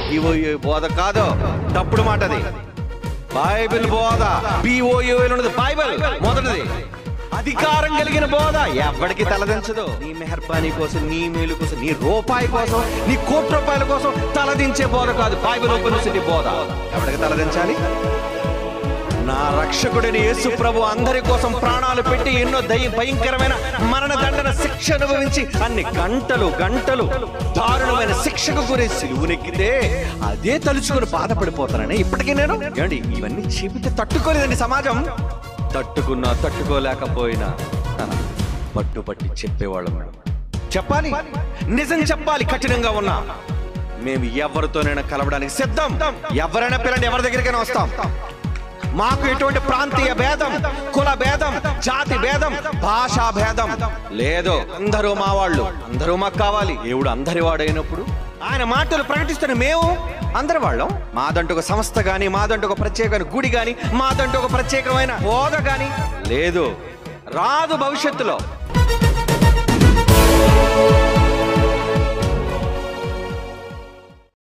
ఈఓయో బోధ కాదు తప్పుడు మాటది బైబిల్ బోధ బిఓయో ఉన్నది బైబిల్ మొదటిది అధికారం కలిగిన బోధ ఎవరికి తలదించదు నీ మెహర్బానీ కోసం నీ మేలు కోసం నీ రూపాయి కోసం నీ కోటి రూపాయల కోసం తలదించే బోధ కాదు బైబిల్ ఉపనిషత్తి బోధ ఎవరికి తలదించాలి నా రక్షకుడిని యేసు ప్రభు అందరి కోసం ప్రాణాలు పెట్టి ఎన్నో దయ భయంకరమైన మరణ దండన శిక్ష అనుభవించి అన్ని గంటలు గంటలు దారుణమైన శిక్షకు గురి సిలువునెక్కితే అదే తలుచుకుని బాధపడిపోతానని ఇప్పటికీ నేను ఏమండి ఇవన్నీ చెబితే తట్టుకోలేదండి సమాజం తట్టుకున్నా తట్టుకోలేకపోయినా హ, పట్టుపట్టి చెప్పేవాళ్ళం మేడం చెప్పాలి నిజం చెప్పాలి కఠినంగా ఉన్నా మేము ఎవరితోనైనా కలవడానికి సిద్ధం ఎవరైనా పిల్లండి ఎవరి దగ్గరికైనా వస్తాం మాకు ఎటువంటి ప్రాంతీయ భేదం కుల భేదం జాతి భేదం భాషా భేదం లేదు అందరూ మా వాళ్ళు అందరూ మాకు కావాలి దేవుడు అందరి వాడైనప్పుడు ఆయన మాటలు ప్రకటిస్తున్న మేము అందరి వాళ్ళం మాదంటూ ఒక సంస్థ గాని మాదంటూ ఒక ప్రత్యేకమైన గుడి గాని మాదంటూ ఒక ప్రత్యేకమైన హోదా గాని లేదు రాదు భవిష్యత్తులో